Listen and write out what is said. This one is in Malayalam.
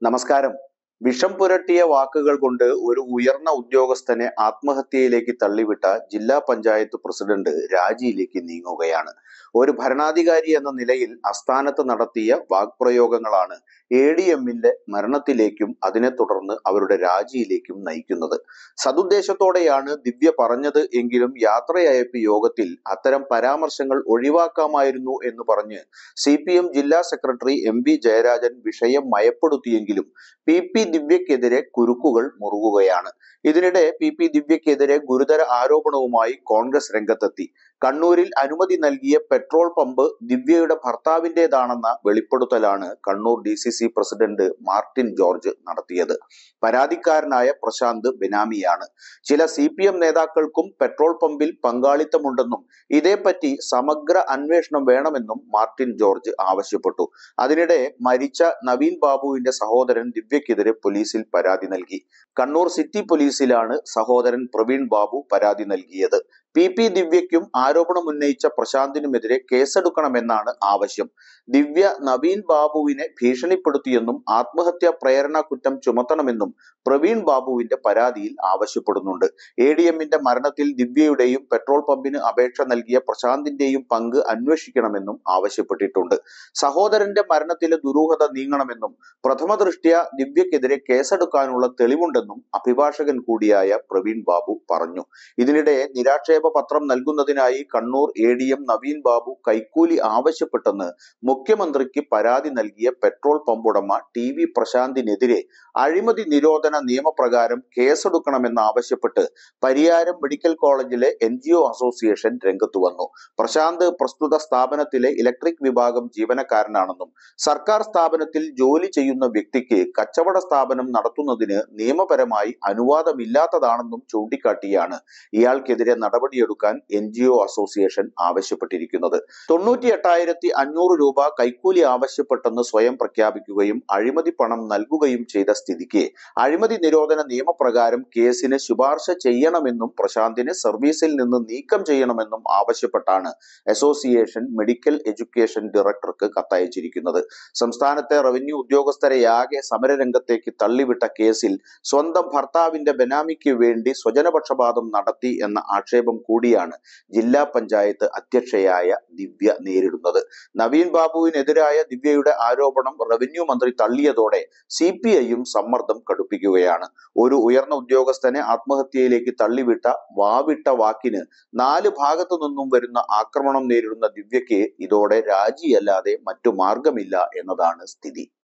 നമസ്കാരം വിഷം പുരട്ടിയ വാക്കുകൾ കൊണ്ട് ഒരു ഉയർന്ന ഉദ്യോഗസ്ഥനെ ആത്മഹത്യയിലേക്ക് തള്ളിവിട്ട ജില്ലാ പഞ്ചായത്ത് പ്രസിഡന്റ് രാജിയിലേക്ക് നീങ്ങുകയാണ് ഒരു ഭരണാധികാരി എന്ന നിലയിൽ അസ്ഥാനത്ത് നടത്തിയ വാക്പ്രയോഗങ്ങളാണ് എ ഡി എമ്മിന്റെ മരണത്തിലേക്കും അതിനെ തുടർന്ന് അവരുടെ രാജിയിലേക്കും നയിക്കുന്നത് സതുദ്ദേശത്തോടെയാണ് ദിവ്യ പറഞ്ഞത് എങ്കിലും യാത്രയയപ്പ് യോഗത്തിൽ അത്തരം പരാമർശങ്ങൾ ഒഴിവാക്കാമായിരുന്നു എന്ന് പറഞ്ഞ് സി പി എം ജില്ലാ സെക്രട്ടറി എം വി ജയരാജൻ വിഷയം മയപ്പെടുത്തിയെങ്കിലും പി പി ദിവ്യക്കെതിരെ കുരുക്കുകൾ മുറുകുകയാണ് ഇതിനിടെ പി പി ദിവ്യക്കെതിരെ ഗുരുതര ആരോപണവുമായി കോൺഗ്രസ് രംഗത്തെത്തി കണ്ണൂരിൽ അനുമതി നൽകിയ പെട്രോൾ പമ്പ് ദിവ്യയുടെ ഭർത്താവിൻ്റെതാണെന്ന വെളിപ്പെടുത്തലാണ് Kannur D C C president Martin George നടത്തിയത് പരാതിക്കാരനായ പ്രശാന്ത് ബെനാമിയാണ് ചില സി പി എം നേതാക്കൾക്കും പെട്രോൾ പമ്പിൽ പങ്കാളിത്തമുണ്ടെന്നും ഇതേപ്പറ്റി സമഗ്ര അന്വേഷണം വേണമെന്നും മാർട്ടിൻ ജോർജ് ആവശ്യപ്പെട്ടു അതിനിടെ മരിച്ച നവീൻ ബാബുവിന്റെ സഹോദരൻ ദിവ്യക്കെതിരെ പോലീസിൽ പരാതി നൽകി കണ്ണൂർ സിറ്റി പോലീസിലാണ് സഹോദരൻ പ്രവീൺ ബാബു പരാതി നൽകിയത് പി പി ദിവ്യയ്ക്കും ആരോപണം ഉന്നയിച്ച പ്രശാന്തിനുമെതിരെ കേസെടുക്കണമെന്നാണ് ആവശ്യം ദിവ്യ നവീൻ ബാബുവിനെ ഭീഷണിപ്പെടുത്തിയെന്നും ആത്മഹത്യാ പ്രേരണ കുറ്റം ചുമത്തണമെന്നും പ്രവീൺ ബാബുവിന്റെ പരാതിയിൽ ആവശ്യപ്പെടുന്നുണ്ട് എ ഡി എമ്മിന്റെ മരണത്തിൽ ദിവ്യയുടെയും പെട്രോൾ പമ്പിന് അപേക്ഷ നൽകിയ പ്രശാന്തിന്റെയും പങ്ക് അന്വേഷിക്കണമെന്നും ആവശ്യപ്പെട്ടിട്ടുണ്ട് സഹോദരന്റെ മരണത്തിലെ ദുരൂഹത നീങ്ങണമെന്നും പ്രഥമ ദൃഷ്ട്യ ദിവ്യക്കെതിരെ കേസെടുക്കാനുള്ള തെളിവുണ്ടെന്നും അഭിഭാഷകൻ കൂടിയായ പ്രവീൺ ബാബു പറഞ്ഞു ഇതിനിടെ നിരാക്ഷേപ പത്രം നൽകുന്നതിനായി Kannur A D M Naveen Babu കൈക്കൂലി ആവശ്യപ്പെട്ടെന്ന് മുഖ്യമന്ത്രിക്ക് പരാതി നൽകിയ പെട്രോൾ പമ്പ് ഉടമ ടി വി പ്രശാന്തിനെതിരെ അഴിമതി നിരോധന നിയമപ്രകാരം കേസെടുക്കണമെന്നാവശ്യപ്പെട്ട് പരിയാരം മെഡിക്കൽ കോളേജിലെ എൻ ജി ഒ അസോസിയേഷൻ രംഗത്തു വന്നു പ്രശാന്ത് പ്രസ്തുത സ്ഥാപനത്തിലെ ഇലക്ട്രിക് വിഭാഗം ജീവനക്കാരനാണെന്നും സർക്കാർ സ്ഥാപനത്തിൽ ജോലി ചെയ്യുന്ന വ്യക്തിക്ക് കച്ചവട സ്ഥാപനം നടത്തുന്നതിന് നിയമപരമായി അനുവാദമില്ലാത്തതാണെന്നും ചൂണ്ടിക്കാട്ടിയാണ് ഇയാൾക്കെതിരെ നടപടിയെടുക്കാൻ എൻ ജി ഒ അസോസിയേഷൻ ആവശ്യപ്പെട്ടിരിക്കുന്നത് തൊണ്ണൂറ്റി എട്ടായിരത്തി അഞ്ഞൂറ് രൂപ കൈക്കൂലി ആവശ്യപ്പെട്ടെന്ന് സ്വയം പ്രഖ്യാപിക്കുകയും അഴിമതി പണം നൽകുകയും ചെയ്ത സ്ഥിതിക്ക് അഴിമതി നിരോധന നിയമപ്രകാരം കേസിന് ശുപാർശ ചെയ്യണമെന്നും പ്രശാന്തിനെ സർവീസിൽ നിന്ന് നീക്കം ചെയ്യണമെന്നും ആവശ്യപ്പെട്ടാണ് അസോസിയേഷൻ മെഡിക്കൽ എഡ്യൂക്കേഷൻ ഡയറക്ടർക്ക് കത്തയച്ചിരിക്കുന്നത് സംസ്ഥാനത്തെ റവന്യൂ ഉദ്യോഗസ്ഥരെയാകെ സമരരംഗത്തേക്ക് തള്ളിവിട്ട കേസിൽ സ്വന്തം ഭർത്താവിന്റെ ബെനാമിക്ക് വേണ്ടി സ്വജനപക്ഷപാതം നടത്തി എന്ന ആക്ഷേപം കൂടിയാണ് ജില്ലാ പഞ്ചായത്ത് അധ്യക്ഷയായ ദിവ്യ നേരിടുന്നത് നവീൻ ബാബുവിനെതിരായ ദിവ്യയുടെ ആരോപണം റവന്യൂ മന്ത്രി തള്ളിയതോടെ സി പി ഐയും സമ്മർദ്ദം കടുപ്പിക്കുകയാണ് ഒരു ഉയർന്ന ഉദ്യോഗസ്ഥനെ ആത്മഹത്യയിലേക്ക് തള്ളിവിട്ട വാവിട്ട വാക്കിന് നാല് ഭാഗത്തു നിന്നും വരുന്ന ആക്രമണം നേരിടുന്ന ദിവ്യയ്ക്ക് ഇതോടെ രാജിയല്ലാതെ മറ്റു മാർഗമില്ല എന്നതാണ് സ്ഥിതി